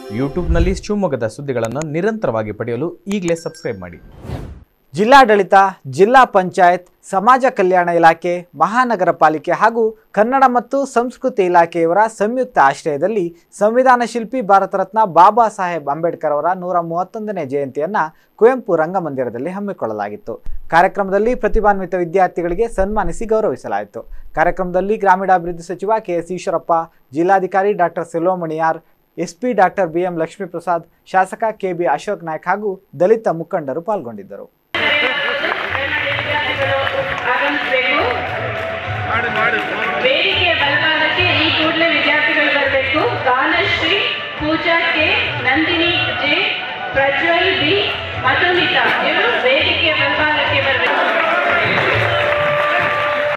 ಯೂಟ್ಯೂಬ್ನಲ್ಲಿ ಶಿವಮೊಗ್ಗದ ಸುದ್ದಿಗಳನ್ನು ನಿರಂತರವಾಗಿ ಪಡೆಯಲು ಈಗಲೇ ಸಬ್ಸ್ಕ್ರೈಬ್ ಮಾಡಿ ಜಿಲ್ಲಾಡಳಿತ ಜಿಲ್ಲಾ ಪಂಚಾಯತ್ ಸಮಾಜ ಕಲ್ಯಾಣ ಇಲಾಖೆ ಮಹಾನಗರ ಪಾಲಿಕೆ ಹಾಗೂ ಕನ್ನಡ ಮತ್ತು ಸಂಸ್ಕೃತಿ ಇಲಾಖೆಯವರ ಸಂಯುಕ್ತ ಆಶ್ರಯದಲ್ಲಿ ಸಂವಿಧಾನ ಶಿಲ್ಪಿ ಭಾರತ ರತ್ನ ಬಾಬಾ ಸಾಹೇಬ್ ಅಂಬೇಡ್ಕರ್ ಅವರ ನೂರ ಮೂವತ್ತೊಂದನೇ ಜಯಂತಿಯನ್ನ ಕುವೆಂಪು ರಂಗಮಂದಿರದಲ್ಲಿ ಹಮ್ಮಿಕೊಳ್ಳಲಾಗಿತ್ತು ಕಾರ್ಯಕ್ರಮದಲ್ಲಿ ಪ್ರತಿಭಾನ್ವಿತ ವಿದ್ಯಾರ್ಥಿಗಳಿಗೆ ಸನ್ಮಾನಿಸಿ ಗೌರವಿಸಲಾಯಿತು ಕಾರ್ಯಕ್ರಮದಲ್ಲಿ ಗ್ರಾಮೀಣಾಭಿವೃದ್ಧಿ ಸಚಿವ ಕೆ ಎಸ್ ಈಶ್ವರಪ್ಪ ಜಿಲ್ಲಾಧಿಕಾರಿ ಡಾಕ್ಟರ್ ಸೆಲ್ವಮಣಿಯಾರ್ ಎಸ್ಪಿ ಡಾಕ್ಟರ್ ಬಿಎಂ ಲಕ್ಷ್ಮೀಪ್ರಸಾದ್ ಶಾಸಕ ಕೆಬಿ ಅಶೋಕ್ ನಾಯ್ಕ್ ಹಾಗೂ ದಲಿತ ಮುಖಂಡರು ಪಾಲ್ಗೊಂಡಿದ್ದರು ಆಗಮಿಸಬೇಕು ವೇದಿಕೆಯ ಬಲಭಾಗಕ್ಕೆ ಈ ಕೂಡಲೇ ವಿದ್ಯಾರ್ಥಿಗಳು ಬರಬೇಕು Ganashree Pooja K Nandini J Prajwal B Madhumita ಇವರು ವೇದಿಕೆಯ ಬಲಭಾಗಕ್ಕೆ ಬರಬೇಕು